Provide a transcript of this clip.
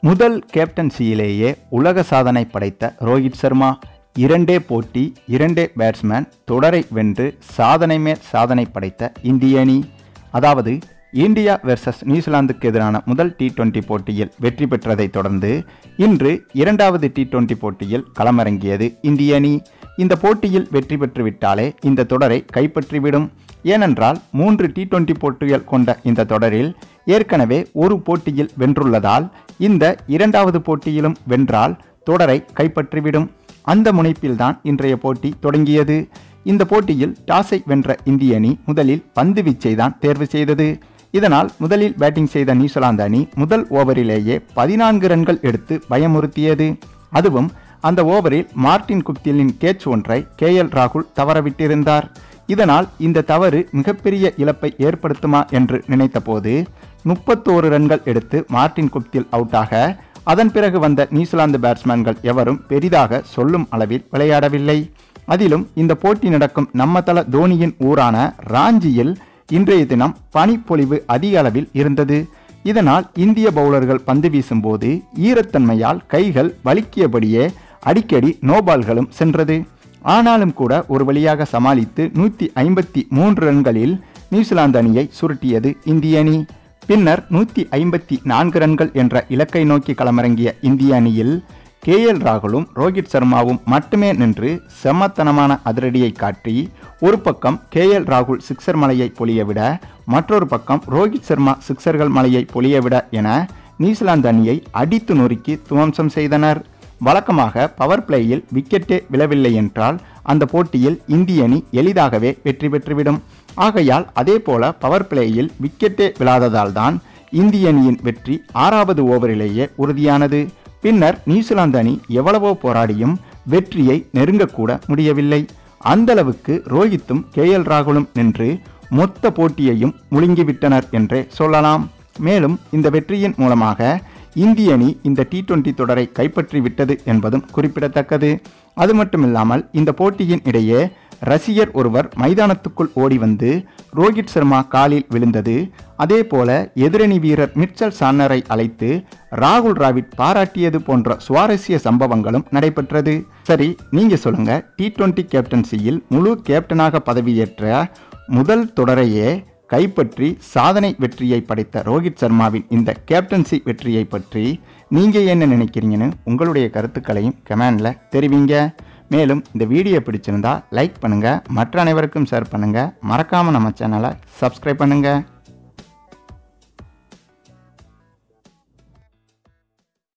முதல் கேப்டன்சியிலேயே உலக சாதனை படைத்த ரோஹித் சர்மா இரண்டே போட்டி இரண்டே பேட்ஸ்மேன் தொடரை வென்று சாதனை மேல் சாதனை படைத்த இந்திய அணி அதாவது இந்தியா வெர்சஸ் நியூசிலாந்துக்கு எதிரான முதல் டி டுவெண்டி போட்டியில் வெற்றி பெற்றதைத் தொடர்ந்து இன்று இரண்டாவது டி டுவெண்டி போட்டியில் களமிறங்கியது இந்திய அணி இந்த போட்டியில் வெற்றி பெற்றுவிட்டாலே இந்த தொடரை கைப்பற்றிவிடும் ஏனென்றால் மூன்று டி டுவெண்டி போட்டிகள் கொண்ட இந்த தொடரில் ஏற்கனவே ஒரு போட்டியில் வென்றுள்ளதால் இந்த இரண்டாவது போட்டியிலும் வென்றால் தொடரை கைப்பற்றிவிடும் அந்த முனைப்பில்தான் இன்றைய போட்டி தொடங்கியது இந்த போட்டியில் டாஸை வென்ற இந்திய அணி முதலில் பந்து வீச்சை தான் தேர்வு செய்தது இதனால் முதலில் பேட்டிங் செய்த நியூசிலாந்து அணி முதல் ஓவரிலேயே பதினான்கு ரன்கள் எடுத்து பயமுறுத்தியது அதுவும் அந்த ஓவரில் மார்டின் குப்திலின் கேட்ச் ஒன்றை கே எல் ராகுல் தவறவிட்டிருந்தார் இதனால் இந்த தவறு மிகப்பெரிய இழப்பை ஏற்படுத்துமா என்று நினைத்தபோது முப்பத்தோரு ரன்கள் எடுத்து மார்டின் குப்தில் அவுட்டாக அதன் பிறகு வந்த நியூசிலாந்து பேட்ஸ்மேன்கள் எவரும் பெரிதாக சொல்லும் அளவில் விளையாடவில்லை அதிலும் இந்த போட்டி நடக்கும் நம்ம தல தோனியின் ஊரான ராஞ்சியில் இன்றைய தினம் பனிப்பொழிவு அதிக அளவில் இருந்தது இதனால் இந்திய பவுலர்கள் பந்து வீசும்போது ஈரத்தன்மையால் கைகள் வலிக்கியபடியே அடிக்கடி நோபால்களும் சென்றது ஆனாலும் கூட ஒரு வழியாக சமாளித்து நூற்றி ஐம்பத்தி மூன்று ரன்களில் நியூசிலாந்து அணியை சுருட்டியது இந்திய அணி பின்னர் நூற்றி ஐம்பத்தி நான்கு ரன்கள் என்ற இலக்கை நோக்கி களமிறங்கிய இந்திய அணியில் கே எல் ராகுலும் ரோஹித் சர்மாவும் மட்டுமே நின்று செம்மத்தனமான அதிரடியை காட்டி ஒரு பக்கம் கே எல் ராகுல் சிக்சர் மலையை பொழியவிட மற்றொரு பக்கம் ரோஹித் சர்மா சிக்சர்கள் மலையை பொழியவிட என நியூசிலாந்து அணியை அடித்து நொறுக்கி துவம்சம் செய்தனர் வழக்கமாக பவர் பிளேயில் விக்கெட்டே விழவில்லை என்றால் அந்த போட்டியில் இந்திய அணி எளிதாகவே வெற்றி பெற்றுவிடும் ஆகையால் அதே போல பவர் பிளேயில் விக்கெட்டே விழாததால் தான் இந்திய அணியின் வெற்றி ஆறாவது ஓவரிலேயே உறுதியானது பின்னர் நியூசிலாந்து அணி எவ்வளவோ போராடியும் வெற்றியை நெருங்கக்கூட முடியவில்லை அந்தளவுக்கு ரோஹித்தும் கே எல் ராகுலும் நின்று மொத்த போட்டியையும் முழுங்கிவிட்டனர் என்றே சொல்லலாம் மேலும் இந்த வெற்றியின் மூலமாக இந்திய அணி இந்த டி டுவெண்டி தொடரை கைப்பற்றி விட்டது என்பதும் குறிப்பிடத்தக்கது அது மட்டுமில்லாமல் இந்த போட்டியின் இடையே ரசிகர் ஒருவர் மைதானத்துக்குள் ஓடி வந்து ரோஹித் சர்மா காலில் விழுந்தது அதே போல எதிரணி வீரர் மிச்சல் சான்னரை அழைத்து ராகுல் டிராவிட் பாராட்டியது போன்ற சுவாரஸ்ய சம்பவங்களும் நடைபெற்றது சரி நீங்க சொல்லுங்க டி டுவெண்டி கேப்டன்சியில் முழு கேப்டனாக பதவியேற்ற முதல் தொடரையே கைப்பற்றி சாதனை வெற்றியை படைத்த ரோஹித் சர்மாவின் இந்த கேப்டன்சி வெற்றியை பற்றி நீங்கள் என்ன நினைக்கிறீங்கன்னு உங்களுடைய கருத்துக்களையும் கமெண்டில் தெரிவிங்க மேலும் இந்த வீடியோ பிடிச்சிருந்தா லைக் பண்ணுங்கள் மற்ற அனைவருக்கும் ஷேர் பண்ணுங்கள் மறக்காமல் நம்ம சேனலை சப்ஸ்கிரைப் பண்ணுங்கள்